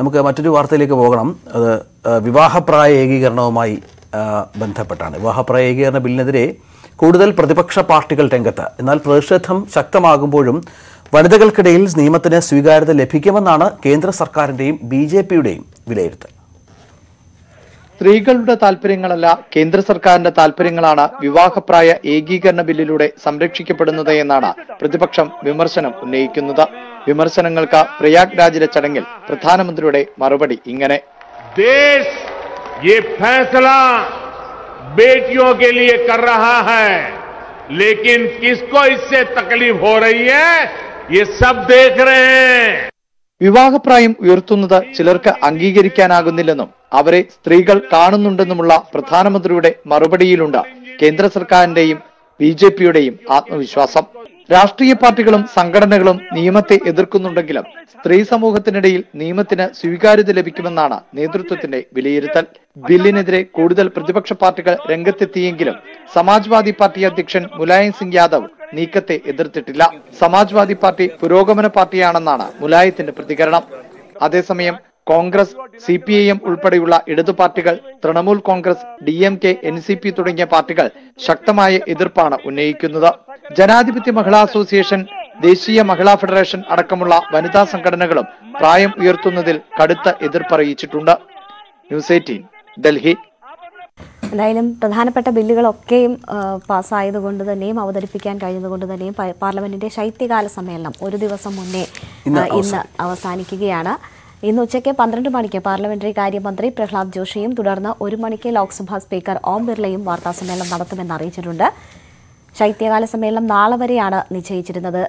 നമുക്ക് മറ്റൊരു വാർത്തയിലേക്ക് പോകണം അത് ആ, വിവാഹപ്രായ ഏകീകരണവുമായി ആ, ബന്ധപ്പെട്ടാണ് വിവാഹപ്രായ ഏകീകരണ ബില്ലിനെതിരെ കൂടുതൽ പ്രതിപക്ഷ പാർട്ടികൾ രംഗത്ത് എന്നാൽ പ്രതിഷേധം ശക്തമാകുമ്പോഴും വനിതകൾക്കിടയിൽ നിയമത്തിന് സ്വീകാര്യത ലഭിക്കുമെന്നാണ് കേന്ദ്ര സർക്കാരിന്റെയും ബി ജെ പിയുടെയും വിലയിരുത്തൽ സ്ത്രീകളുടെ താല്പര്യങ്ങളല്ല കേന്ദ്ര സർക്കാരിന്റെ താല്പര്യങ്ങളാണ് വിവാഹപ്രായ ഏകീകരണ ബില്ലിലൂടെ സംരക്ഷിക്കപ്പെടുന്നത് എന്നാണ് പ്രതിപക്ഷം വിമർശനം ഉന്നയിക്കുന്നത് വിമർശനങ്ങൾക്ക് പ്രയാഗ്രാജിലെ ചടങ്ങിൽ പ്രധാനമന്ത്രിയുടെ മറുപടി ഇങ്ങനെ देश ये फैसला बेटियों के लिए कर रहा है लेकिन किसको इससे तकलीफ हो रही है ये सब देख रहे हैं വിവാഹപ്രായം ഉയർത്തുന്നത് ചിലർക്ക് അംഗീകരിക്കാനാകുന്നില്ലെന്നും അവരെ സ്ത്രീകൾ കാണുന്നുണ്ടെന്നുമുള്ള പ്രധാനമന്ത്രിയുടെ മറുപടിയിലുണ്ട് കേന്ദ്ര സർക്കാരിന്റെയും ബി ജെ പിയുടെയും ആത്മവിശ്വാസം രാഷ്ട്രീയ പാർട്ടികളും സംഘടനകളും നിയമത്തെ എതിർക്കുന്നുണ്ടെങ്കിലും സ്ത്രീ സമൂഹത്തിനിടയിൽ നിയമത്തിന് സ്വീകാര്യത ലഭിക്കുമെന്നാണ് നേതൃത്വത്തിന്റെ വിലയിരുത്തൽ ബില്ലിനെതിരെ കൂടുതൽ പ്രതിപക്ഷ പാർട്ടികൾ രംഗത്തെത്തിയെങ്കിലും സമാജ്വാദി പാർട്ടി അധ്യക്ഷൻ മുലായം സിംഗ് യാദവ് നീക്കത്തെ എതിർത്തിട്ടില്ല സമാജ്വാദി പാർട്ടി പുരോഗമന പാർട്ടിയാണെന്നാണ് മുലായത്തിന്റെ പ്രതികരണം അതേസമയം Congress C P I M ഉൾപ്പെടെയുള്ള ഇടതു പാർട്ടികൾ Trinamool Congress D M K N C P തുടങ്ങിയ പാർട്ടികൾ ശക്തമായ എതിർപ്പാണ് ഉന്നയിക്കുന്നത് ജനാധിപത്യ മഹിളാ അസോസിയേഷൻ ദേശീയ മഹിളാ ഫെഡറേഷൻ അടക്കമുള്ള വനിതാ സംഘടനകളും പ്രായം ഉയർത്തുന്നതിൽ കടുത്ത എതിർപ്പറിയിച്ചിട്ടുണ്ട് ന്യൂസ് എയ്റ്റീൻ ഡൽഹി എന്തായാലും പ്രധാനപ്പെട്ട ബില്ലുകളൊക്കെയും ആ, പാസ്സായതുകൊണ്ട് തന്നെയും അവതരിപ്പിക്കാൻ കഴിഞ്ഞതുകൊണ്ട് തന്നെയും പ- പാർലമെന്റിന്റെ ശൈത്യകാല സമ്മേളനം ഒരു ദിവസം മുന്നേ ആ, ഇന്ന് അവസാനിക്കുകയാണ് ഇന്ന് ഉച്ചയ്ക്ക് പന്ത്രണ്ട് മണിക്ക് പാർലമെന്ററി കാര്യമന്ത്രി പ്രഹ്ലാദ് ജോഷിയും തുടർന്ന് ഒരു മണിക്ക് ലോക്സഭാ സ്പീക്കർ ഓം ബിർളയും വാർത്താസമ്മേളനം നടത്തുമെന്ന് അറിയിച്ചിട്ടുണ്ട് ശൈത്യകാല സമ്മേളനം നാളെ വരെയാണ് നിശ്ചയിച്ചിരുന്നത്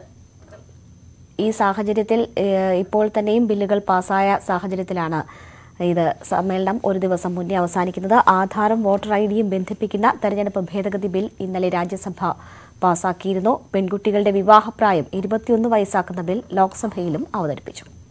ഈ സാഹചര്യത്തിൽ ഏഹ്, ഇപ്പോൾ തന്നെയും ബില്ലുകൾ പാസ്സായ സാഹചര്യത്തിലാണ് ഇത് സമ്മേളനം ഒരു ദിവസം മുന്നേ അവസാനിക്കുന്നത് ആധാറും വോട്ടർ ഐ ഡിയും ബന്ധിപ്പിക്കുന്ന തെരഞ്ഞെടുപ്പ് ഭേദഗതി ബിൽ ഇന്നലെ രാജ്യസഭ പാസാക്കിയിരുന്നു പെൺകുട്ടികളുടെ വിവാഹപ്രായം ഇരുപത്തിയൊന്ന് വയസ്സാക്കുന്ന ബിൽ ലോക്സഭയിലും അവതരിപ്പിച്ചു